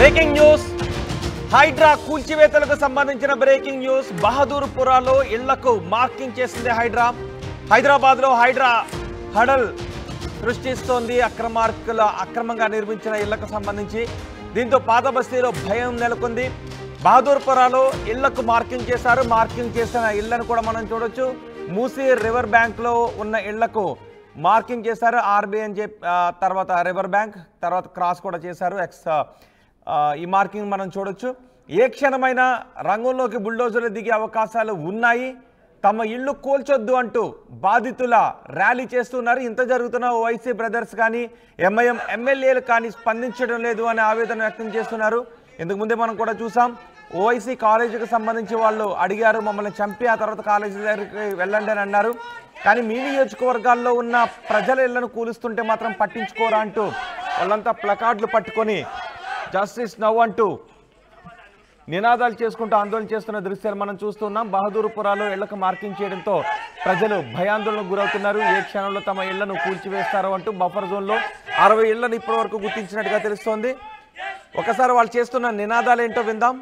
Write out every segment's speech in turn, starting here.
Breaking news Hydraa కూల్చివేతలకు సంబంధించిన breaking news బహదూర్పురాలో ఇళ్లకు marking చేసింది హైడ్రా హైదరాబాద్ లో హైడ్రా హడల్ సృష్టిస్తోంది అక్రమార్కుల అక్రమంగా నిర్మించిన ఇళ్లకు సంబంధించి దీంతో పాత బస్తీలో భయం నెలకొంది బహదూర్పురాలో ఇళ్లకు మార్కింగ్ చేశారు మార్కింగ్ చేసిన ఇళ్లను కూడా మనం చూడొచ్చు మూసీ రివర్ బ్యాంక్ లో ఉన్న ఇళ్లకు మార్కింగ్ చేశారు ఆర్బీఐ అని చెప్పి ఆ, తర్వాత రివర్ బ్యాంక్ తర్వాత క్రాస్ కూడా చేశారు ఎక్స్ ఆ, ఈ మార్కింగ్ మనం చూడొచ్చు ఏ క్షణమైనా రంగంలోకి బుల్డోజర్లు దిగే అవకాశాలు ఉన్నాయి తమ ఇల్లు కూల్చొద్దు అంటూ బాధితుల ర్యాలీ చేస్తున్నారు ఇంత జరుగుతున్న ఓవైసీ బ్రదర్స్ కానీ ఎంఐఎం ఎమ్మెల్యేలు కానీ స్పందించడం లేదు అనే ఆవేదన వ్యక్తం చేస్తున్నారు ఇంతకు ముందే మనం కూడా చూసాం ఓవైసీ కాలేజీకి సంబంధించి వాళ్ళు అడిగారు మమ్మల్ని చంపి ఆ తర్వాత కాలేజీ దగ్గరికి వెళ్ళండి అని అన్నారు కానీ మీ నియోజకవర్గాల్లో ఉన్న ప్రజల ఇళ్లను కూలుస్తుంటే మాత్రం పట్టించుకోరా అంటూ వాళ్ళంతా ప్లకార్డులు పట్టుకొని జస్టిస్ నవ్ అంటూ నినాదాలు చేసుకుంటూ ఆందోళన చేస్తున్న దృశ్యాలు మనం చూస్తున్నాం బహదూర్పురాలో ఇళ్లకు మార్కింగ్ చేయడంతో ప్రజలు భయాందోళనకు గురవుతున్నారు ఏ క్షణంలో తమ ఇళ్లను కూల్చివేస్తారో అంటూ బఫర్ జోన్లో అరవై ఇళ్లను ఇప్పటి వరకు గుర్తించినట్టుగా తెలుస్తోంది ఒకసారి వాళ్ళు చేస్తున్న నినాదాలు ఏంటో విందాం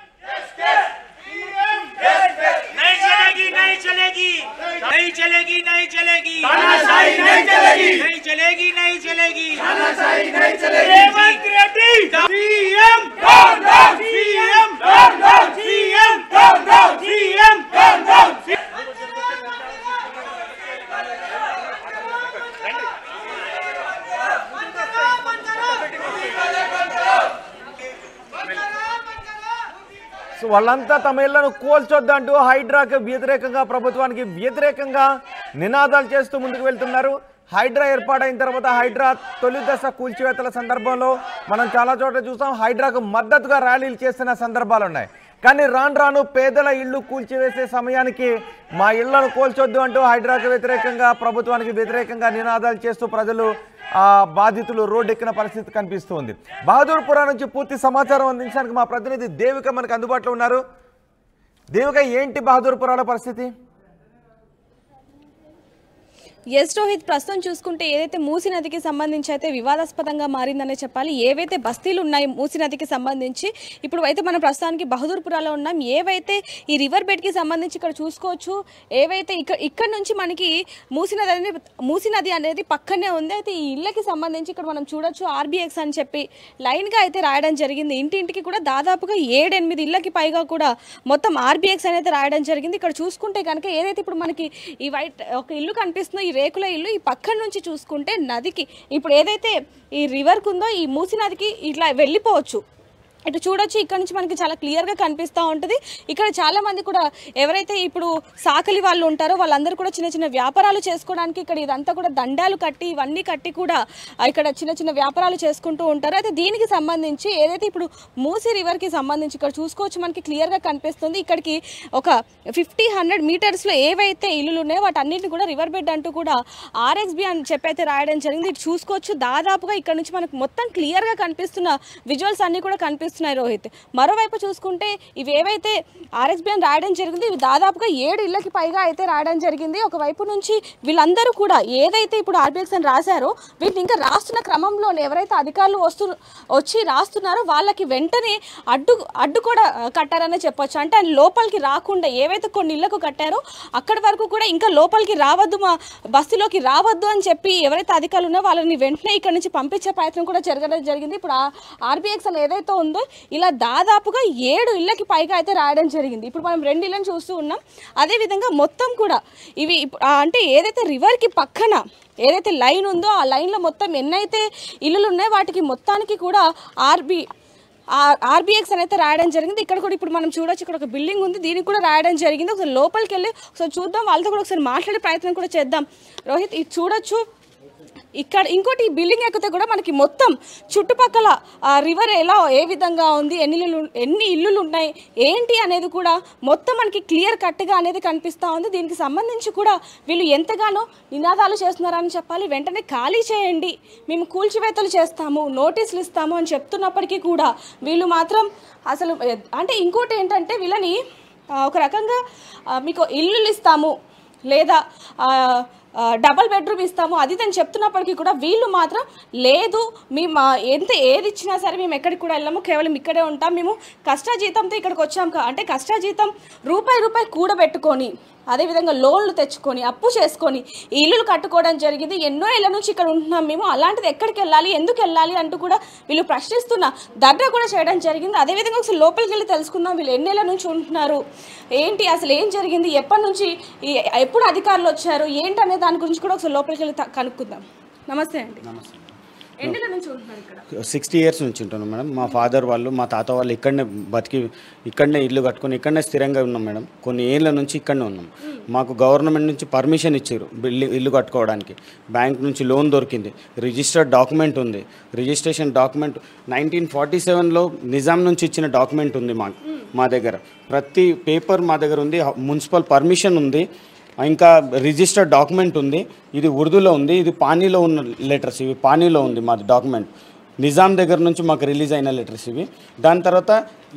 नहीं चलेगी नहीं चलेगी नहीं चलेगी नहीं चलेगी तानाशाही नहीं चलेगी नहीं चलेगी नहीं चलेगी तानाशाही नहीं चलेगी Revanth Reddy CM down down CM down down CM down down CM down down so వాళ్ళంతా తమ ఇళ్లను కూల్చొద్దంటూ హైడ్రాకి వ్యతిరేకంగా ప్రభుత్వానికి వ్యతిరేకంగా నినాదాలు చేస్తూ ముందుకు వెళ్తున్నారు హైడ్రా ఏర్పాటైన తర్వాత హైడ్రా తొలి దశ కూల్చివేతల సందర్భంలో మనం చాలా చోట్ల చూసాం హైడ్రాకు మద్దతుగా ర్యాలీలు చేసిన సందర్భాలు ఉన్నాయి కానీ రాను రాను పేదల ఇళ్ళు కూల్చివేసే సమయానికి మా ఇళ్లను కూల్చొద్దు అంటూ హైడ్రాకు వ్యతిరేకంగా ప్రభుత్వానికి వ్యతిరేకంగా నినాదాలు చేస్తూ ప్రజలు ఆ బాధితులు రోడ్డెక్కిన పరిస్థితి కనిపిస్తుంది బహదూర్పురా నుంచి పూర్తి సమాచారం అందించడానికి మా ప్రతినిధి దేవిక మనకు అందుబాటులో ఉన్నారు దేవిక ఏంటి బహదూర్పురాల పరిస్థితి ఎస్ రోహిత్ ప్రస్తుతం చూసుకుంటే ఏదైతే మూసి నదికి సంబంధించి అయితే వివాదాస్పదంగా మారిందనే చెప్పాలి ఏవైతే బస్తీలు ఉన్నాయి మూసి నదికి సంబంధించి ఇప్పుడు అయితే మనం ప్రస్తుతానికి బహదూర్పురాలో ఉన్నాం ఏవైతే ఈ రివర్ బెడ్కి సంబంధించి ఇక్కడ చూసుకోవచ్చు ఏవైతే ఇక్కడ ఇక్కడ నుంచి మనకి మూసి నది అనేది మూసి నది అనేది పక్కనే ఉంది అయితే ఈ ఇళ్ళకి సంబంధించి ఇక్కడ మనం చూడొచ్చు ఆర్బీఎక్స్ అని చెప్పి లైన్గా అయితే రాయడం జరిగింది ఇంటింటికి కూడా దాదాపుగా ఏడెనిమిది ఇళ్ళకి పైగా కూడా మొత్తం ఆర్బీఎక్స్ అనేది రాయడం జరిగింది ఇక్కడ చూసుకుంటే కనుక ఏదైతే ఇప్పుడు మనకి ఈ వైట్ ఒక ఇల్లు కనిపిస్తుందో ఈ రేకుల ఇల్లు ఈ పక్కన నుంచి చూసుకుంటే నదికి ఇప్పుడు ఏదైతే ఈ రివర్కి ఉందో ఈ మూసి నదికి ఇట్లా వెళ్ళిపోవచ్చు ఇటు చూడొచ్చు ఇక్కడ నుంచి మనకి చాలా క్లియర్గా కనిపిస్తూ ఉంటుంది ఇక్కడ చాలా మంది కూడా ఎవరైతే ఇప్పుడు సాకలి వాళ్ళు ఉంటారో వాళ్ళందరూ కూడా చిన్న చిన్న వ్యాపారాలు చేసుకోవడానికి ఇక్కడ ఇదంతా కూడా దండాలు కట్టి ఇవన్నీ కట్టి కూడా ఆ, ఇక్కడ చిన్న చిన్న వ్యాపారాలు చేసుకుంటూ ఉంటారు అయితే దీనికి సంబంధించి ఏదైతే ఇప్పుడు మూసీ రివర్కి సంబంధించి ఇక్కడ చూసుకోవచ్చు మనకి క్లియర్గా కనిపిస్తుంది ఇక్కడికి ఒక ఫిఫ్టీ హండ్రెడ్ మీటర్స్లో ఏవైతే ఇల్లులు ఉన్నాయో వాటన్నిటిని కూడా రివర్ బెడ్ అంటూ కూడా ఆర్ఎక్స్బి అని చెప్పి అయితే రాయడం జరిగింది ఇటు చూసుకోవచ్చు దాదాపుగా ఇక్కడ నుంచి మనకు మొత్తం క్లియర్గా కనిపిస్తున్న విజువల్స్ అన్నీ కూడా కనిపిస్తున్నాయి రోహిత్ మరోవైపు చూసుకుంటే ఇవి ఏవైతే ఆర్ఎక్స్బి అని రాయడం జరిగింది ఇవి దాదాపుగా ఏడు ఇళ్ళకి పైగా అయితే రాయడం జరిగింది ఒకవైపు నుంచి వీళ్ళందరూ కూడా ఏదైతే ఇప్పుడు ఆర్బిఎక్స్ అని రాశారో వీటిని ఇంకా రాస్తున్న క్రమంలోనే ఎవరైతే అధికారులు వస్తు వచ్చి రాస్తున్నారో వాళ్ళకి వెంటనే అడ్డు అడ్డు కూడా ఆ, కట్టారనే చెప్పొచ్చు అంటే ఆయన లోపలికి రాకుండా ఏవైతే కొన్ని ఇళ్లకు కట్టారో అక్కడి వరకు కూడా ఇంకా లోపలికి రావద్దు మా బస్సులోకి రావద్దు అని చెప్పి ఎవరైతే అధికారులు ఉన్నారో వాళ్ళని వెంటనే ఇక్కడ నుంచి పంపించే ప్రయత్నం కూడా జరగడం జరిగింది ఇప్పుడు ఆర్బీఎక్స్ అని ఏదైతే ఉందో ఇలా దాదాపుగా ఏడు ఇళ్ళకి పైగా అయితే రాయడం జరిగింది ఇప్పుడు మనం రెండు ఇళ్ళని చూస్తూ ఉన్నాం అదేవిధంగా మొత్తం కూడా ఇవి ఇప్పు- ఆ, అంటే ఏదైతే రివర్కి పక్కన ఏదైతే లైన్ ఉందో ఆ లైన్లో మొత్తం ఎన్నైతే ఇల్లులు ఉన్నాయో వాటికి మొత్తానికి కూడా ఆర్బీ ఆర్బీఎక్స్ అనేది రాయడం జరిగింది ఇక్కడ కూడా ఇప్పుడు మనం చూడొచ్చు ఇక్కడ ఒక బిల్డింగ్ ఉంది దీనికి కూడా రాయడం జరిగింది ఒకసారి లోపలికి వెళ్ళి ఒకసారి చూద్దాం వాళ్ళతో కూడా ఒకసారి మాట్లాడే ప్రయత్నం కూడా చేద్దాం రోహిత్ ఇది చూడొచ్చు ఇక్కడ ఇంకోటి ఈ బిల్డింగ్ ఎక్కితే కూడా మనకి మొత్తం చుట్టుపక్కల ఆ రివర్ ఎలా ఏ విధంగా ఉంది ఎన్ని ఇల్లులు ఎన్ని ఇల్లులు ఉన్నాయి ఏంటి అనేది కూడా మొత్తం మనకి క్లియర్ కట్గా అనేది కనిపిస్తూ ఉంది దీనికి సంబంధించి కూడా వీళ్ళు ఎంతగానో నినాదాలు చేస్తున్నారని చెప్పాలి వెంటనే ఖాళీ చేయండి మేము కూల్చివేతలు చేస్తాము నోటీసులు ఇస్తాము అని చెప్తున్నప్పటికీ కూడా వీళ్ళు మాత్రం అసలు ఎ- అంటే ఇంకోటి ఏంటంటే వీళ్ళని ఆ, ఒక రకంగా ఆ, మీకు ఇల్లులు ఇస్తాము లేదా ఆ, ఆ, డబల్ బెడ్రూమ్ ఇస్తాము అది నేను చెప్తున్నప్పటికీ కూడా వీళ్ళు మాత్రం లేదు మేము ఆ, ఎంత ఏది ఇచ్చినా సరే మేము ఎక్కడికి కూడా వెళ్ళాము కేవలం ఇక్కడే ఉంటాం మేము కష్టాజీతంతో ఇక్కడికి వచ్చాం కా- అంటే కష్టాజీతం రూపాయి రూపాయి కూడబెట్టుకొని అదేవిధంగా లోన్లు తెచ్చుకొని అప్పు చేసుకొని ఈ ఇల్లులు కట్టుకోవడం జరిగింది ఎన్నో ఏళ్ళ నుంచి ఇక్కడ ఉంటున్నాం మేము అలాంటిది ఎక్కడికి వెళ్ళాలి ఎందుకు వెళ్ళాలి అంటూ కూడా వీళ్ళు ప్రశ్నిస్తున్న దగ్గర కూడా చేయడం జరిగింది అదేవిధంగా ఒకసారి లోపలికి వెళ్ళి తెలుసుకుందాం వీళ్ళు ఎన్నేళ్ళ నుంచి ఉంటున్నారు ఏంటి అసలు ఏం జరిగింది ఎప్పటి నుంచి ఈ- ఎప్పుడు అధికారులు వచ్చారు ఏంటి అనే దాని గురించి కూడా ఒకసారి లోపలికి వెళ్ళి త- కనుక్కుందాం నమస్తే అండి ఎన్నేళ్ళ నుంచి ఉంటున్నారు ఇక్కడ సిక్స్టీ ఇయర్స్ నుంచి ఉంటున్నాం మేడం మా ఫాదర్ వాళ్ళు మా తాత వాళ్ళు ఇక్కడనే బతికి ఇక్కడనే ఇల్లు కట్టుకొని ఇక్కడనే స్థిరంగా ఉన్నాం మేడం కొన్ని ఏళ్ళ నుంచి ఇక్కడనే ఉన్నాం మాకు గవర్నమెంట్ నుంచి పర్మిషన్ ఇచ్చారు ఇల్లు ఇల్లు కట్టుకోవడానికి బ్యాంక్ నుంచి లోన్ దొరికింది రిజిస్టర్డ్ డాక్యుమెంట్ ఉంది రిజిస్ట్రేషన్ డాక్యుమెంట్ నైన్టీన్ ఫార్టీ సెవెన్లో నిజాం నుంచి ఇచ్చిన డాక్యుమెంట్ ఉంది మా మా దగ్గర ప్రతి పేపర్ మా దగ్గర ఉంది మున్సిపల్ పర్మిషన్ ఉంది ఇంకా రిజిస్టర్డ్ డాక్యుమెంట్ ఉంది ఇది ఉర్దూలో ఉంది ఇది పానీలో ఉన్న లెటర్స్ ఇవి పానీలో ఉంది మాది డాక్యుమెంట్ నిజాం దగ్గర నుంచి మాకు రిలీజ్ అయిన లెటర్స్ ఇవి దాని తర్వాత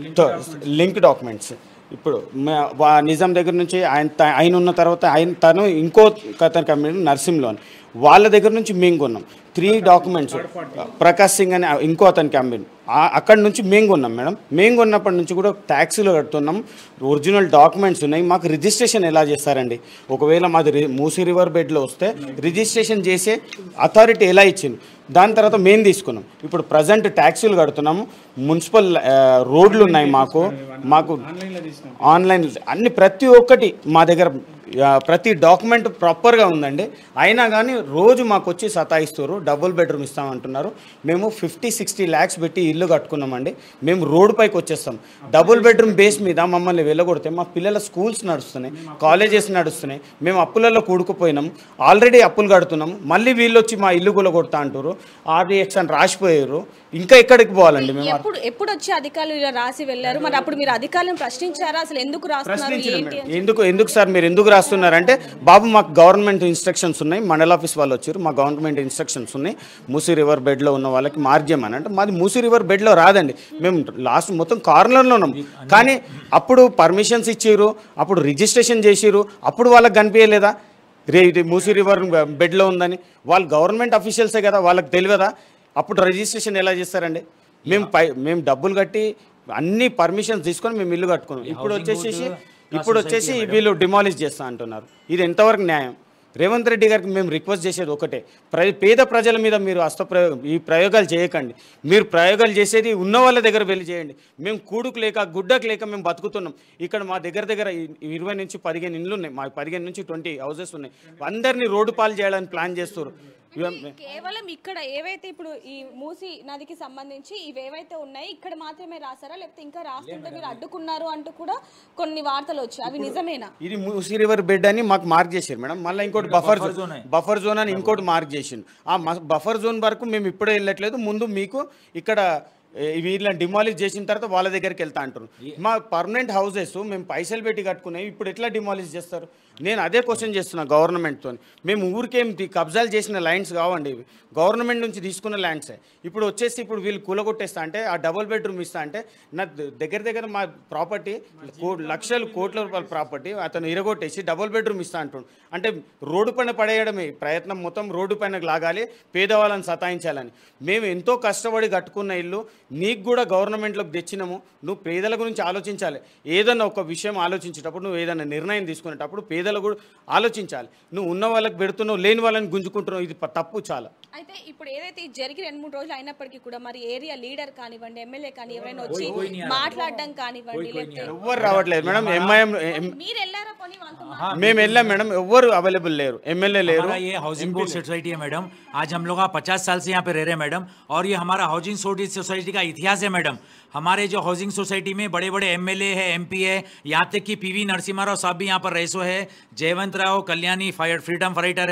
లింక్ డాక్యుమెంట్స్ ఇప్పుడు మ- వా- నిజాం దగ్గర నుంచి ఆయన త- ఆయన ఉన్న తర్వాత ఆయన తను ఇంకో కథ కంపెనీ నర్సింగ్లో అని. వాళ్ళ దగ్గర నుంచి మేము కొన్నాం త్రీ డాక్యుమెంట్స్ ప్రకాష్ సింగ్ అని ఇంకో అతని కంపెనీ అక్కడ నుంచి మేము కొన్నాం మేడం మేము కొన్నప్పటి నుంచి కూడా ట్యాక్సీలు కడుతున్నాం ఒరిజినల్ డాక్యుమెంట్స్ ఉన్నాయి మాకు రిజిస్ట్రేషన్ ఎలా చేస్తారండి ఒకవేళ మాది రి- మూసీ రివర్ బెడ్లో వస్తే రిజిస్ట్రేషన్ చేసే అథారిటీ ఎలా ఇచ్చింది దాని తర్వాత మేము తీసుకున్నాం ఇప్పుడు ప్రజెంట్ ట్యాక్సీలు కడుతున్నాము మున్సిపల్ ఆ, రోడ్లు ఉన్నాయి మాకు మాకు ఆన్లైన్ అన్ని ప్రతి ఒక్కటి మా దగ్గర ఆ, ప్రతి డాక్యుమెంట్ ప్రాపర్గా ఉందండి అయినా కానీ రోజు మాకు వచ్చి సతాయిస్తారు డబుల్ బెడ్రూమ్ ఇస్తామంటున్నారు మేము ఫిఫ్టీ సిక్స్టీ ల్యాక్స్ పెట్టి ఇల్లు కట్టుకున్నామండి మేము రోడ్డు పైకి వచ్చేస్తాం డబుల్ బెడ్రూమ్ బేస్ మీద మమ్మల్ని వెళ్ళగొడితే మా పిల్లల స్కూల్స్ నడుస్తున్నాయి కాలేజెస్ నడుస్తున్నాయి మేము అప్పులలో కూడుకుపోయినాం ఆల్రెడీ అప్పులు కడుతున్నాం మళ్ళీ వీళ్ళు వచ్చి మా ఇల్లు కూడా కొడతా అంటారు ఆర్డీఎక్స్ అని రాసిపోయారు ఇంకా ఎక్కడికి పోవాలండి మేము ఎప్పుడు ఎప్పుడు వచ్చి అధికారులు ఇలా రాసి వెళ్ళారు మరి అప్పుడు మీరు అధికారులను ప్రశ్నించారా అసలు ఎందుకు రాస్తున్నారు ప్రశ్నించడం ఏంటి మేడం. ఎందుకు ఎందుకు సార్ మీరు ఎందుకు రాస్తున్నారంటే బాబు మాకు గవర్నమెంట్ ఇన్స్ట్రక్షన్స్ ఉన్నాయి మండల ఆఫీస్ వాళ్ళు వచ్చారు మా గవర్నమెంట్ ఇన్స్ట్రక్షన్స్ ఉన్నాయి మూసీ రివర్ బెడ్లో ఉన్న వాళ్ళకి మార్గం అని అంటే మాది మూసీ రివర్ బెడ్లో రాదండి మేము లాస్ట్ మొత్తం కార్నర్లో ఉన్నాం కానీ అప్పుడు పర్మిషన్స్ ఇచ్చారు అప్పుడు రిజిస్ట్రేషన్ చేసిరు అప్పుడు వాళ్ళకి కనిపించలేదా రే ఇది మూసీ రివర్ బెడ్లో ఉందని వాళ్ళు గవర్నమెంట్ అఫీషియల్సే కదా వాళ్ళకి తెలియదా అప్పుడు రిజిస్ట్రేషన్ ఎలా చేస్తారండి మేము పై మేము డబ్బులు కట్టి అన్ని పర్మిషన్స్ తీసుకొని మేము ఇల్లు కట్టుకున్నాం ఇప్పుడు వచ్చేసి ఇప్పుడు వచ్చేసి వీళ్ళు డిమాలిష్ చేస్తా అంటున్నారు ఇది ఎంతవరకు న్యాయం రేవంత్ రెడ్డి గారికి మేము రిక్వెస్ట్ చేసేది ఒకటే ప్ర పేద ప్రజల మీద మీరు హస్తప్రయోగం ఈ ప్రయోగాలు చేయకండి మీరు ప్రయోగాలు చేసేది ఉన్న వాళ్ళ దగ్గర వెళ్ళి చేయండి మేము కూడుకు లేక గుడ్డకు లేక మేము బతుకుతున్నాం ఇక్కడ మా దగ్గర దగ్గర ఈ- ఇరవై నుంచి పదిహేను ఇండ్లు ఉన్నాయి మా పదిహేను నుంచి ట్వంటీ హౌసెస్ ఉన్నాయి అందరినీ రోడ్డు పాలు చేయడానికి ప్లాన్ చేస్తారు ఇవ- కేవలం ఇక్కడ ఏవైతే ఇప్పుడు ఈ మూసి నదికి సంబంధించి ఇవేవైతే ఉన్నాయి ఇక్కడ మాత్రమే రాసారా లేకపోతే ఇంకా రాస్తుంటే మీరు అడ్డుకున్నారు అంటూ కూడా కొన్ని వార్తలు వచ్చాయి అవి నిజమేనా ఇది మూసీ రివర్ బెడ్ అని మాకు మార్క్ చేశారు మేడం మళ్ళీ ఇంకోటి బఫర్ జోన్ బఫర్ జోన్ అని ఇంకోటి మార్క్ చేసిండు ఆ బఫర్ జోన్ వరకు మేము ఇప్పుడే వెళ్ళట్లేదు ముందు మీకు ఇక్కడ ఏ, వీళ్ళని డిమాలిష్ చేసిన తర్వాత వాళ్ళ దగ్గరికి వెళ్తా అంటారు మా పర్మనెంట్ హౌసెస్ మేము పైసలు పెట్టి కట్టుకునేవి ఇప్పుడు ఎట్లా డిమాలిష్ చేస్తారు నేను అదే క్వశ్చన్ చేస్తున్నా గవర్నమెంట్తో మేము ఊరికేం తి- కబ్జాలు చేసిన ల్యాండ్స్ కావండి ఇవి గవర్నమెంట్ నుంచి తీసుకున్న ల్యాండ్సే ఇప్పుడు వచ్చేసి ఇప్పుడు వీళ్ళు కూలగొట్టేస్తా అంటే ఆ డబుల్ బెడ్రూమ్ ఇస్తా అంటే నా ద- దగ్గర దగ్గర మా ప్రాపర్టీ లక్షలు కోట్ల రూపాయల ప్రాపర్టీ అతను ఇరగొట్టేసి డబుల్ బెడ్రూమ్ ఇస్తా అంటుండు అంటే రోడ్డు పైన పడేయడమే ప్రయత్నం మొత్తం రోడ్డు పైన లాగాలి పేదవాళ్ళని సతాయించాలని మేము ఎంతో కష్టపడి కట్టుకున్న ఇల్లు నీకు కూడా గవర్నమెంట్లోకి తెచ్చినాము నువ్వు పేదల గురించి ఆలోచించాలి ఏదన్నా ఒక విషయం ఆలోచించేటప్పుడు నువ్వు ఏదైనా నిర్ణయం తీసుకునేటప్పుడు పేదలు కూడా ఆలోచించాలి నువ్వు ఉన్న వాళ్ళకి పెడుతున్నావు లేని వాళ్ళని గుంజుకుంటున్నావు ఇది ప- తప్పు చాలా అయితే ఇప్పుడు ఏదైతే ఇది జరిగి రెండు మూడు రోజులు అయినప్పటికీ కూడా మరి ఏరియా లీడర్ కానివ్వండి ఎమ్మెల్యే కానీ ఎవరైనా వచ్చి మాట్లాడడం కానివ్వండి లేకపోతే ఎవ్వరు రావట్లేదు మేడం ఎంఐఎం మీరు వెళ్ళారా పోనీ వాళ్ళతో మేము వెళ్ళాం మేడం ఎవ్వరు అవైలబుల్ లేరు ఎమ్మెల్యే లేరు हमारा ये हाउसिंग बोर्ड सोसाइटी है मैडम आज हम लोग पचास साल से यहाँ पे रह रहे हैं मैडम और ये हमारा हाउसिंग सोसाइटी का इतिहास है मैडम हमारे जो हाउसिंग सोसाइटी में बड़े बड़े एमएलए है एमपी है यहाँ तक कि पीवी नरसिम्हा राव साहब भी यहाँ पर रईसो है Jaywant Rao Kalyani fire freedom fighter है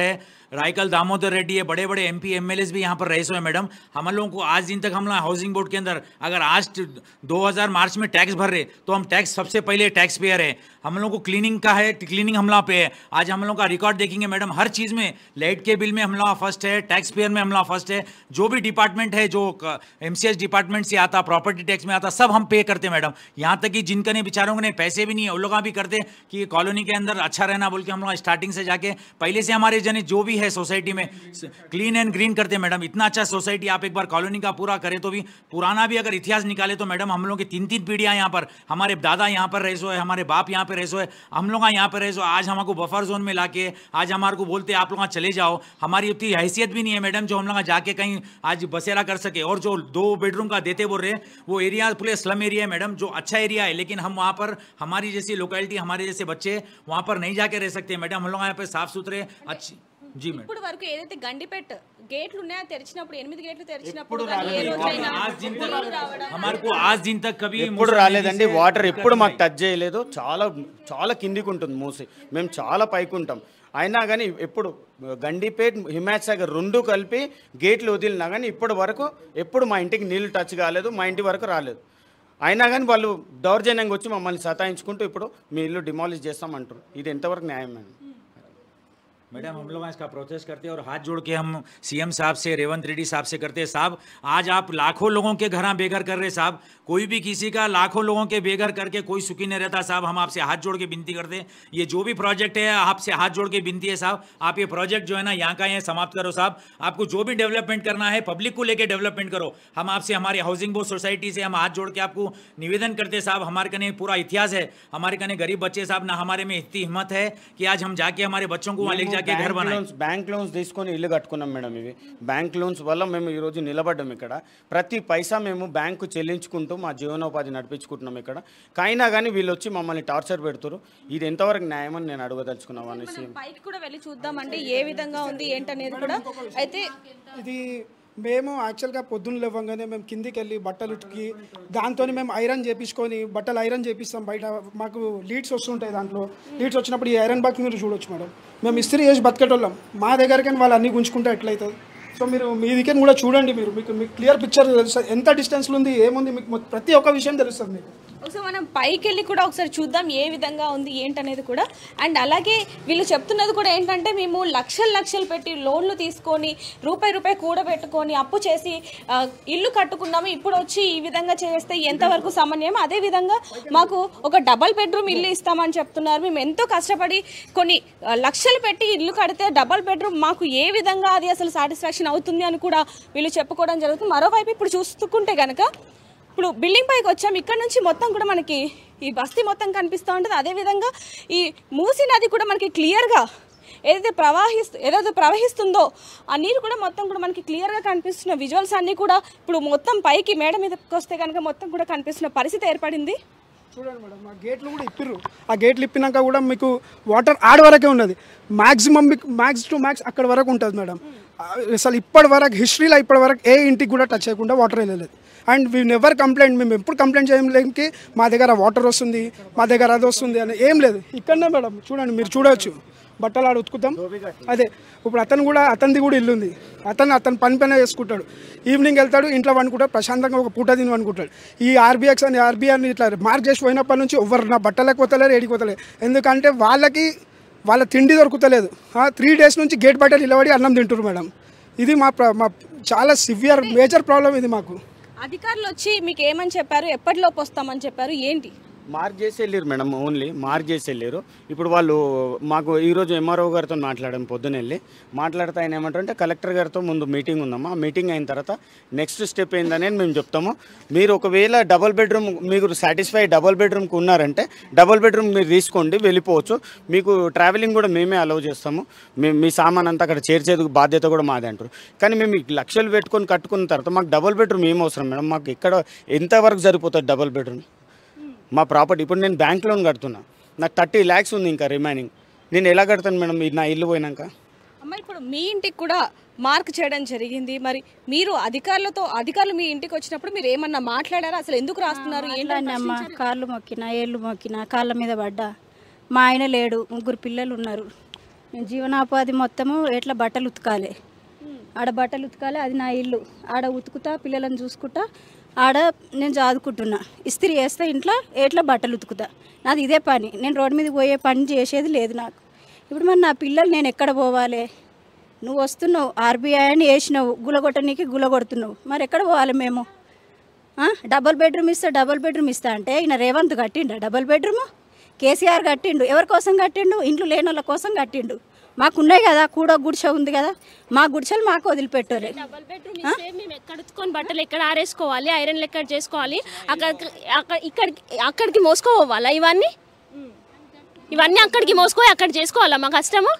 रायकल दामोदर रेड्डी है बड़े बड़े एमपी एमएलए भी यहाँ पर रहे सो है मैडम हम लोगों को आज दिन तक हम लोग हाउसिंग बोर्ड के अंदर अगर आज 2000 मार्च में टैक्स भर रहे तो हम टैक्स सबसे पहले टैक्स पेयर है हम लोगों को क्लीनिंग का है क्लीनिंग हम लोग पे है आज हम लोग का रिकॉर्ड देखेंगे मैडम हर चीज़ में लाइट के बिल में हम लोग फर्स्ट है टैक्स पेयर में हम लोग फर्स्ट है जो भी डिपार्टमेंट है जो एम डिपार्टमेंट से आता प्रॉपर्टी टैक्स में आता सब हम पे करते हैं मैडम यहाँ तक कि जिनका ने बेचारों ने पैसे भी नहीं है उन लोग भी करते कि कॉलोनी के अंदर अच्छा रहना बोल के हम लोग स्टार्टिंग से जाके पहले से हमारे जने जो भी है सोसाइटी में क्लीन एंड ग्रीन करते हैं मैडम इतना अच्छा सोसाइटी आप एक बार कॉलोनी का पूरा करें तो भी पुराना भी अगर इतिहास निकाले तो मैडम हम लोग की तीन तीन पीढ़ियाँ यहाँ पर हमारे दादा यहाँ पर रह सो है हमारे बाप यहाँ पे रह सो है हम लोग यहाँ पर रह सो आज हमको बफर जोन में लाके आज हमारे को बोलते आप लोग चले जाओ हमारी उतनी हैसियत भी नहीं है मैडम जो हम लोग जाके कहीं आज बसेरा कर सके और जो दो बेडरूम का देते बोल रहे वो एरिया पूरे स्लम एरिया है मैडम जो अच्छा एरिया है लेकिन हम वहाँ पर हमारी जैसी लोकेलिटी हमारे जैसे बच्चे वहाँ पर नहीं जाके रह सकते मैडम हम लोग यहाँ पे साफ सुथरे अच्छी जी मैडम ఇప్పుడు వరకు ఏదైతే గండిపేట గేట్లు ఉన్నాయో తెరిచినప్పుడు ఎనిమిది గేట్లు తెరిచినప్పుడు ఎప్పుడు కానీ ఏ రాలేదు. రోజైనా आज दिन నీళ్లు तक రావడం हमारे को आज दिन तक कभी ఎప్పుడు मौसम రాలేదండి नहीं వాటర్ से ఎప్పుడు మాకు दिक्कत టచ్ చేయలేదు చాలా చాలా కిందికి ఉంటుంది మూసి మేము చాలా పైకి ఉంటాం అయినా కానీ ఎప్పుడు గండిపేట్ హిమాయత్ సాగర్ రెండు కలిపి గేట్లు వదిలినా కానీ ఇప్పటి వరకు ఎప్పుడు మా ఇంటికి నీళ్లు టచ్ కాలేదు మా ఇంటి వరకు రాలేదు అయినా కానీ వాళ్ళు దౌర్జన్యంగా వచ్చి మమ్మల్ని సతాయించుకుంటూ ఇప్పుడు మీ ఇల్లు డిమాలిష్ చేస్తామంటారు ఇది ఎంతవరకు న్యాయం మేడం मैडम हम लोग इसका प्रोटेस्ट करते हैं और हाथ जोड़ के हम सीएम साहब से रेवंत रेड्डी साहब से करते हैं साहब आज आप लाखों लोगों के घर बेघर कर रहे साहब कोई भी किसी का लाखों लोगों के बेघर करके कोई सुखी नहीं रहता साहब हम आपसे हाथ जोड़ के विनती करते हैं ये जो भी प्रोजेक्ट है आपसे हाथ जोड़ के विनती है साहब आप ये प्रोजेक्ट जो है ना यहाँ का ये समाप्त करो साहब आपको जो भी डेवलपमेंट करना है पब्लिक को लेकर डेवलपमेंट करो हम आपसे हमारे हाउसिंग बोर्ड सोसाइटी से हम हाथ जोड़ के आपको निवेदन करते हैं साहब हमारे कने पूरा इतिहास है हमारे कने गरीब बच्चे साहब ना हमारे में इतनी हिम्मत है कि आज हम जाके हमारे बच्चों को वहाँ लेके जाके घर బ్యాంక్ बनाए లోన్స్ బ్యాంక్ లోన్స్ తీసుకొని ఇల్లు కట్టుకున్నాం మేడం ఇవి బ్యాంక్ లోన్స్ వల్ల మేము ఈరోజు నిలబడ్డాం ఇక్కడ ప్రతి పైసా మేము బ్యాంకు చెల్లించుకుంటూ మా జీవనోపాధి నడిపించుకుంటున్నాం ఇక్కడ కైనా కానీ వీళ్ళు వచ్చి మమ్మల్ని టార్చర్ పెడుతురు ఇది ఎంతవరకు న్యాయమని నేను అడగదలుచుకున్నాం అనేసి మనం పైకి కూడా వెళ్ళి చూద్దామండి ఏ విధంగా ఉంది ఏంటనేది కూడా అయితే ఇది మేము యాక్చువల్గా పొద్దున్న లేవగానే మేము కిందికి వెళ్ళి బట్టలు ఉతికి దాంతో మేము ఐరన్ చేపించుకొని బట్టలు ఐరన్ చేపిస్తాం బయట మాకు లీడ్స్ వస్తుంటాయి దాంట్లో లీడ్స్ వచ్చినప్పుడు ఈ ఐరన్ బాక్స్ మీరు చూడొచ్చు మేడం మేము ఇస్త్రీ చేసి బతికేటోళ్ళం మా దగ్గరకని వాళ్ళు అన్నీ గుంజుకుంటే ఎట్లయితుంది సో మీరు మీ దగ్గర కూడా చూడండి మీరు మీకు మీకు క్లియర్ పిక్చర్ తెలుస్తుంది ఎంత డిస్టెన్స్లో ఉంది ఏముంది మీకు మొత్తం- ప్రతి ఒక్క విషయం తెలుస్తుంది మీకు ఒకసారి మనం పైకి వెళ్ళి కూడా ఒకసారి చూద్దాం ఏ విధంగా ఉంది ఏంటనేది కూడా అండ్ అలాగే వీళ్ళు చెప్తున్నది కూడా ఏంటంటే మేము లక్షలు లక్షలు పెట్టి లోన్లు తీసుకొని రూపాయి రూపాయి కూడబెట్టుకొని అప్పు చేసి ఆ, ఇల్లు కట్టుకున్నాము ఇప్పుడు వచ్చి ఈ విధంగా చేస్తే ఎంతవరకు సమన్వయం అదే విధంగా మాకు ఒక డబల్ బెడ్రూమ్ ఇల్లు ఇస్తామని చెప్తున్నారు మేము ఎంతో కష్టపడి కొన్ని ఆ, లక్షలు పెట్టి ఇల్లు కడితే డబల్ బెడ్రూమ్ మాకు ఏ విధంగా అది అసలు సాటిస్ఫాక్షన్ అవుతుంది అని కూడా వీళ్ళు చెప్పుకోవడం జరుగుతుంది మరోవైపు ఇప్పుడు చూసుకుంటే కనుక ఇప్పుడు బిల్డింగ్ పైకి వచ్చాం ఇక్కడ నుంచి మొత్తం కూడా మనకి ఈ బస్తీ మొత్తం కనిపిస్తూ ఉంటుంది అదేవిధంగా ఈ మూసీ నది కూడా మనకి క్లియర్గా ఏదైతే ప్రవాహిస్తు ఏదైతే ప్రవహిస్తుందో ఆ నీరు కూడా మొత్తం కూడా మనకి క్లియర్గా కనిపిస్తున్న విజువల్స్ అన్నీ కూడా ఇప్పుడు మొత్తం పైకి మేడ మీదకి వస్తే కనుక మొత్తం కూడా కనిపిస్తున్న పరిస్థితి ఏర్పడింది చూడండి మేడం ఆ గేట్లు కూడా ఇప్పిర్రు ఆ గేట్లు ఇప్పినాక కూడా మీకు వాటర్ ఆడ వరకే ఉన్నది మాక్సిమం మీకు మ్యాక్స్ టు మ్యాక్స్ అక్కడ వరకు ఉంటుంది మేడం ఆ, అసలు ఇప్పటి వరకు హిస్టరీలో ఇప్పటి వరకు ఏ ఇంటికి కూడా టచ్ చేయకుండా వాటర్ వెళ్ళలేదు అండ్ వీ నెవర్ కంప్లైంట్ మేము ఎప్పుడు కంప్లైంట్ చేయలేంకి మా దగ్గర వాటర్ వస్తుంది మా దగ్గర అది వస్తుంది అని ఏం లేదు ఇక్కడనే మేడం చూడండి మీరు చూడవచ్చు బట్టలు ఆడ ఉతుకుతాం అదే ఇప్పుడు అతను కూడా అతనిది కూడా ఇల్లు ఉంది అతను అతను పని పైన చేసుకుంటాడు ఈవినింగ్ వెళ్తాడు ఇంట్లో వండుకుంటాడు ప్రశాంతంగా ఒక పూట తిని వండుకుంటాడు ఈ ఆర్బీఎక్స్ అని ఆర్బీఐని ఇట్లా మార్క్ చేసి పోయినప్పటి నుంచి ఎవరు నా బట్టలకు పోతలేరు ఏడికి పోతలేరు ఎందుకంటే వాళ్ళకి వాళ్ళ తిండి దొరుకుతలేదు త్రీ డేస్ నుంచి గేట్ బయట నిలబడి అన్నం తింటారు మేడం ఇది మా ప్ర- మా చాలా సివియర్ మేజర్ ప్రాబ్లం ఇది మాకు అధికారులు వచ్చి మీకు ఏమని చెప్పారు ఎప్పటిలోపు వస్తామని చెప్పారు ఏంటి మార్క్ చేసి వెళ్ళారు మేడం ఓన్లీ మార్క్ చేసి వెళ్ళారు ఇప్పుడు వాళ్ళు మాకు ఈరోజు ఎంఆర్ఓ గారితో మాట్లాడాం పొద్దున వెళ్ళి మాట్లాడితే ఆయన ఏమంటారంటే కలెక్టర్ గారితో ముందు మీటింగ్ ఉందమ్మా ఆ మీటింగ్ అయిన తర్వాత నెక్స్ట్ స్టెప్ ఏందనేది మేము చెప్తాము మీరు ఒకవేళ డబుల్ బెడ్రూమ్ మీకు సాటిస్ఫై డబుల్ బెడ్రూమ్కి ఉన్నారంటే డబుల్ బెడ్రూమ్ మీరు తీసుకోండి వెళ్ళిపోవచ్చు మీకు ట్రావెలింగ్ కూడా మేమే అలౌ చేస్తాము మేము మీ సామాన్ అంతా అక్కడ చేర్చేందుకు బాధ్యత కూడా మాదే అంటారు కానీ మేము ఈ లక్షలు పెట్టుకొని కట్టుకున్న తర్వాత మాకు డబుల్ బెడ్రూమ్ ఏం అవసరం మేడం మాకు ఎక్కడ ఎంతవరకు సరిపోతుంది డబుల్ బెడ్రూమ్ మా ప్రాపర్టీ ఇప్పుడు నేను బ్యాంక్ లోన్ కడుతున్నా నాకు థర్టీ ల్యాక్స్ ఉంది ఇంకా రిమైనింగ్ నేను ఎలా కడతాను మేడం ఇది నా ఇల్లు పోయినాక అమ్మ ఇప్పుడు మీ ఇంటికి కూడా మార్క్ చేయడం జరిగింది మరి మీరు అధికారులతో అధికారులు మీ ఇంటికి వచ్చినప్పుడు మీరు ఏమన్నా మాట్లాడారా అసలు ఎందుకు రాస్తున్నారు ఏంటని అమ్మ కాళ్ళు మొక్కిన ఏళ్ళు మొక్కిన కాళ్ళ మీద పడ్డా మా ఆయన లేడు ముగ్గురు పిల్లలు ఉన్నారు నేను జీవనోపాధి మొత్తము ఎట్లా బట్టలు ఉతకాలి ఆడ బట్టలు ఉతకాలి అది నా ఇల్లు ఆడ ఉతుకుతా పిల్లలను చూసుకుంటా ఆడ నేను చదువుకుంటున్నా ఇస్త్రీ వేస్తే ఇంట్లో ఎట్లా బట్టలు ఉతుకుతా నాది ఇదే పని నేను రోడ్డు మీద పోయే పని చేసేది లేదు నాకు ఇప్పుడు మరి నా పిల్లలు నేను ఎక్కడ పోవాలి నువ్వు వస్తున్నావు ఆర్బీఐ అని వేసినావు గులగొట్టనీకి గులగొడుతున్నావు మరి ఎక్కడ పోవాలి మేము ఆ? డబుల్ బెడ్రూమ్ ఇస్తా డబుల్ బెడ్రూమ్ ఇస్తా అంటే ఈయన రేవంత్ కట్టిండు డబుల్ బెడ్రూమ్ కేసీఆర్ కట్టిండు ఎవరి కోసం కట్టిండు ఇంట్లో లేని వాళ్ళ కోసం కట్టిండు మాకు ఉన్నాయి కదా కూడా గుడిసె ఉంది కదా మా గుడిసెలు మాకు వదిలిపెట్టారు డబల్ బెడ్రూమ్ ఇస్తే మేము ఎక్కడ ఉతుకొని బట్టలు ఎక్కడ ఆరేసుకోవాలి ఐరన్లు ఎక్కడ చేసుకోవాలి అక్కడ అక్కడ ఇక్కడికి అక్కడికి మోసుకోవాలా ఇవన్నీ ఇవన్నీ అక్కడికి మోసుకోవాలి అక్కడ చేసుకోవాలా మా కష్టము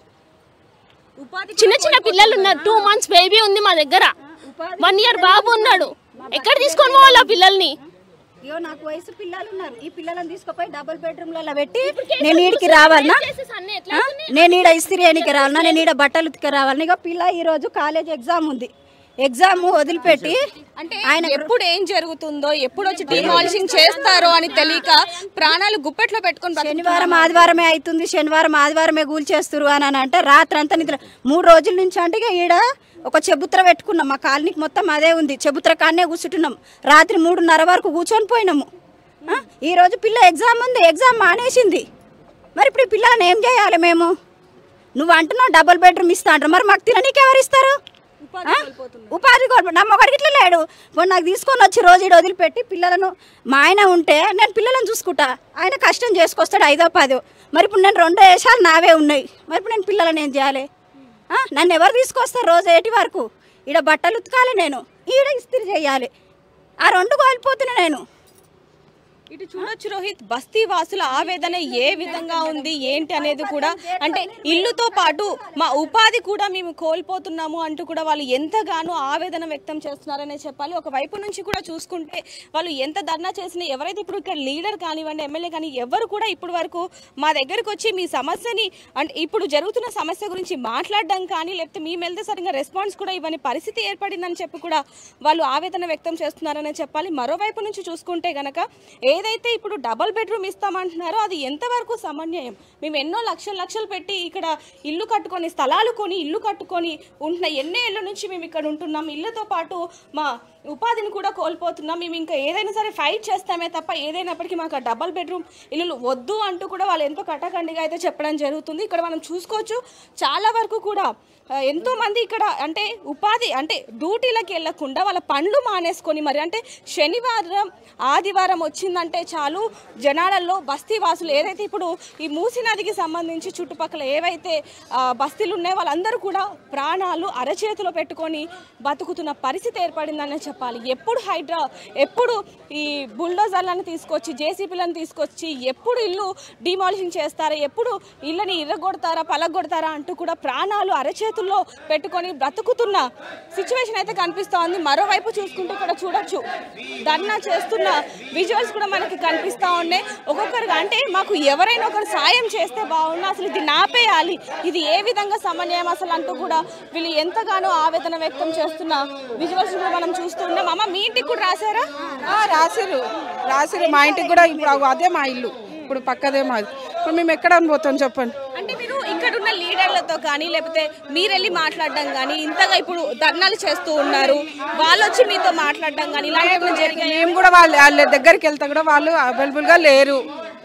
చిన్న చిన్న పిల్లలు ఉన్నారు టూ మంత్స్ బేబీ ఉంది మా దగ్గర వన్ ఇయర్ బాబు ఉన్నాడు ఎక్కడ తీసుకొని పోవాలి ఆ పిల్లల్ని ఇగో నాకు వయసు పిల్లలు ఉన్నారు ఈ పిల్లలను తీసుకుపోయి డబుల్ బెడ్రూమ్లలో పెట్టి నేను ఈడికి రావాలనా అన్నీ ఎట్లా ఆ? నేను ఈడ ఇస్త్రీ వేయనికి రావాలనా నేను ఈడ బట్టలు ఉతికి రావాలనా ఇక పిల్ల ఈ రోజు కాలేజ్ ఎగ్జామ్ ఉంది ఎగ్జామ్ వదిలిపెట్టి అంటే ఎప్పుడు ఏం జరుగుతుందో ఎప్పుడు వచ్చి డిమాలిషింగ్ చేస్తారో అని తెలియక ప్రాణాలు గుప్పెట్లో పెట్టుకొని బతుకుతున్నారు. శనివారం ఆదివారమే అవుతుంది శనివారం ఆదివారమే కూల్చేస్తారు అని అని అంటే రాత్రి అంతా నిద్ర మూడు రోజుల నుంచి అంటే ఇక ఈడ ఒక చెబుత్ర పెట్టుకున్నాం మా కాలనీకి మొత్తం అదే ఉంది చెబుత్ర కాడనే కూర్చుంటున్నాం రాత్రి మూడున్నర వరకు కూర్చొని పోయినాము ఆ? ఈ రోజు పిల్ల ఎగ్జామ్ ఉంది ఎగ్జామ్ మానేసింది మరి ఇప్పుడు ఈ పిల్లని ఏం చేయాలి మేము నువ్వు అంటున్నావు డబుల్ బెడ్రూమ్ ఇస్తా అంటారు మరి మాకు తిననీకి ఎవరు ఇస్తారు ఆ? ఉపాధి కోల్పోయి నా మొగడికి ఇట్లా లేడు ఇప్పుడు నాకు తీసుకొని వచ్చి రోజు ఈడ వదిలిపెట్టి పిల్లలను మా ఆయన ఉంటే నేను పిల్లలను చూసుకుంటా ఆయన కష్టం చేసుకొస్తాడు ఐదో పదో మరి ఇప్పుడు నేను రెండో వేషాలు నావే ఉన్నాయి మరి ఇప్పుడు నేను పిల్లలను ఏం చేయాలి ఆ? నన్ను ఎవరు తీసుకొస్తారు రోజు ఏటి వరకు ఈడ బట్టలు ఉతకాలి నేను ఈడ ఇస్త్రీ చేయాలి ఆ రెండు కోల్పోతున్నా నేను ఇటు చూడొచ్చు రోహిత్ బస్తీ వాసుల ఆవేదన ఏ విధంగా ఉంది ఏంటి అనేది కూడా అంటే ఇల్లుతో పాటు మా ఉపాధి కూడా మేము కోల్పోతున్నాము అంటూ కూడా వాళ్ళు ఎంతగానో ఆవేదన వ్యక్తం చేస్తున్నారనే చెప్పాలి ఒక వైపు నుంచి కూడా చూసుకుంటే వాళ్ళు ఎంత ధర్నా చేసినా ఎవరైతే ఇప్పుడు ఇక్కడ లీడర్ కానివ్వండి ఎమ్మెల్యే కానీ ఎవరు కూడా ఇప్పటి వరకు మా దగ్గరకు వచ్చి మీ సమస్యని అంటే ఇప్పుడు జరుగుతున్న సమస్య గురించి మాట్లాడడం కానీ లేకపోతే మేము వెళ్తే సరిగ్గా రెస్పాన్స్ కూడా ఇవ్వని పరిస్థితి ఏర్పడిందని చెప్పి కూడా వాళ్ళు ఆవేదన వ్యక్తం చేస్తున్నారనే చెప్పాలి మరోవైపు నుంచి చూసుకుంటే గనక ఏదైతే ఇప్పుడు డబల్ బెడ్రూమ్ ఇస్తామంటున్నారో అది ఎంతవరకు సమన్వయం మేము ఎన్నో లక్షలు లక్షలు పెట్టి ఇక్కడ ఇల్లు కట్టుకొని స్థలాలు కొని ఇల్లు కట్టుకొని ఉంటున్న ఎన్నో ఏళ్ళ నుంచి మేము ఇక్కడ ఉంటున్నాం ఇళ్ళతో పాటు మా ఉపాధిని కూడా కోల్పోతున్నాం మేము ఇంకా ఏదైనా సరే ఫైట్ చేస్తామే తప్ప ఏదైనప్పటికీ మాకు ఆ డబల్ బెడ్రూమ్ ఇల్లు వద్దు అంటూ కూడా వాళ్ళు ఎంతో కటాకండిగా అయితే చెప్పడం జరుగుతుంది ఇక్కడ మనం చూసుకోవచ్చు చాలా వరకు కూడా ఆ, ఎంతో మంది ఇక్కడ అంటే ఉపాధి అంటే డ్యూటీలకు వెళ్లకుండా వాళ్ళ పనులు మానేసుకొని మరి అంటే శనివారం ఆదివారం వచ్చిందంటే చాలు జనాలలో బస్తీ వాసులు ఏదైతే ఇప్పుడు ఈ మూసీ నదికి సంబంధించి చుట్టుపక్కల ఏవైతే ఆ, బస్తీలు ఉన్నాయో వాళ్ళందరూ కూడా ప్రాణాలు అరచేతిలో పెట్టుకొని బతుకుతున్న పరిస్థితి ఏర్పడిందనే చెప్పాలి ఎప్పుడు హైడ్రా ఎప్పుడు ఈ బుల్డోజర్లను తీసుకొచ్చి జేసీబీలను తీసుకొచ్చి ఎప్పుడు ఇల్లు డిమాలిషింగ్ చేస్తారా ఎప్పుడు ఇళ్ళని ఇర్రగొడతారా పలగొడతారా అంటూ కూడా ప్రాణాలు అరచేతుల్లో పెట్టుకొని బ్రతుకుతున్న సిచ్యువేషన్ అయితే కనిపిస్తూ ఉంది మరోవైపు చూసుకుంటే ఇక్కడ చూడొచ్చు ధర్నా చేస్తున్న విజువల్స్ కూడా మనకి కనిపిస్తూ ఉన్నాయి ఒక్కొక్కరుగా అంటే మాకు ఎవరైనా ఒకరు సాయం చేస్తే బాగుండు అసలు ఇది నాపేయాలి ఇది ఏ విధంగా సమన్వయం అసలు అంటూ కూడా వీళ్ళు ఎంతగానో ఆవేదన వ్యక్తం చేస్తున్న విజువల్స్ కూడా మనం చూస్తూ ఉన్నాం అమ్మ మీ ఇంటికి కూడా రాశారా రాసిరు రాసిరు మా ఇంటికి కూడా ఇప్పుడు అగో అదే మా ఇల్లు ఇప్పుడు పక్కదే మాది ఇప్పుడు మేము ఎక్కడ పోతాం చెప్పండి అంటే మీరు ఇక్కడ ఉన్న లీడర్లతో కానీ లేకపోతే మీరు వెళ్ళి మాట్లాడడం కానీ ఇంతగా ఇప్పుడు ధర్నాలు చేస్తూ ఉన్నారు వాళ్ళు వచ్చి మీతో మాట్లాడడం కానీ ఇలాంటివి జరిగాయి మేము కూడా వాళ్ళ వాళ్ళ దగ్గరికి వెళ్తే కూడా వాళ్ళు అవైలబుల్గా లేరు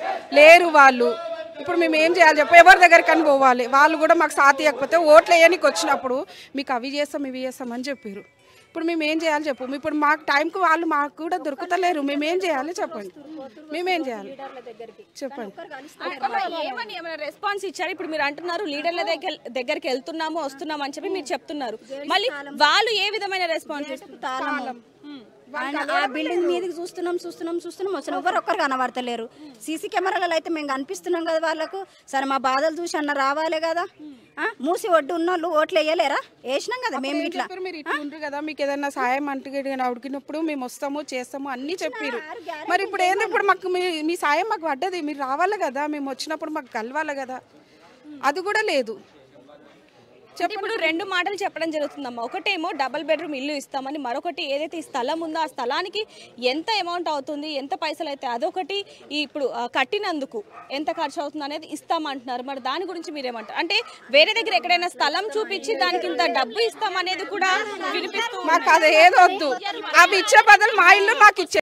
లేరు వాళ్ళు ఇప్పుడు మేము ఏం చేయాలి చెప్పు ఎవరి దగ్గరికి అని పోవాలి వాళ్ళు కూడా మాకు సాథ్ ఇవ్వకపోతే ఓట్లు వేయడానికి వచ్చినప్పుడు మీకు అవి చేస్తాం ఇవి చేస్తాం అని చెప్పారు ఇప్పుడు మేము ఏం చేయాలి చెప్పు ఇప్పుడు మాకు టైంకి వాళ్ళు మాకు కూడా దొరుకుతలేరు మేము ఏం చేయాలి చెప్పండి మేమేం చేయాలి చెప్పండి అమ్మ, ఏమని ఏమైనా రెస్పాన్స్ ఇచ్చారు ఇప్పుడు మీరు అంటున్నారు లీడర్ల దగ్గర దగ్గరికి వెళ్తున్నాము వస్తున్నాము అని చెప్పి మీరు చెప్తున్నారు మళ్ళీ వాళ్ళు ఏ విధమైన రెస్పాన్స్ ఇస్తున్నారు ఆయన ఆ బిల్డింగ్ మీదకి చూస్తున్నాం చూస్తున్నాం చూస్తున్నాం వచ్చిన ఎవరు ఒక్కరు కనబడతలేరు సీసీ కెమెరాలలో అయితే మేము కనిపిస్తున్నాం కదా వాళ్ళకు సరే మా బాధలు చూసి అన్న రావాలే కదా ఆ, మూసి ఒడ్డు ఉన్న వాళ్ళు ఓట్లు వేయలేరా వేసినాం కదా మేము ఇట్లా చెప్పారు మీరు ఇట్లా ఉండరు కదా మీకు ఏదైనా సాయం అంటే అడిగినప్పుడు మేము వస్తాము చేస్తాము అన్ని చెప్పారు మరి ఇప్పుడు ఏంది ఇప్పుడు మాకు మీ మీ సాయం మాకు పడ్డది మీరు రావాలి కదా మేము వచ్చినప్పుడు మాకు కలవాలి కదా అది కూడా లేదు అంటే ఇప్పుడు రెండు మాటలు చెప్పడం జరుగుతుందమ్మా ఒకటేమో డబుల్ బెడ్రూమ్ ఇల్లు ఇస్తామని మరొకటి ఏదైతే ఈ స్థలం ఉందో ఆ స్థలానికి ఎంత అమౌంట్ అవుతుంది ఎంత పైసలు అయితే అదొకటి ఈ ఇప్పుడు ఆ, కట్టినందుకు ఎంత ఖర్చు అవుతుంది అనేది ఇస్తామంటున్నారు మరి దాని గురించి మీరేమంటారు అంటే వేరే దగ్గర ఎక్కడైనా స్థలం చూపించి దానికి ఇంత డబ్బు ఇస్తామనేది కూడా వినిపిస్తూ మాకు అది ఏదొద్దు అవి ఇచ్చే బదులు మా ఇల్లు మాకు ఇచ్చే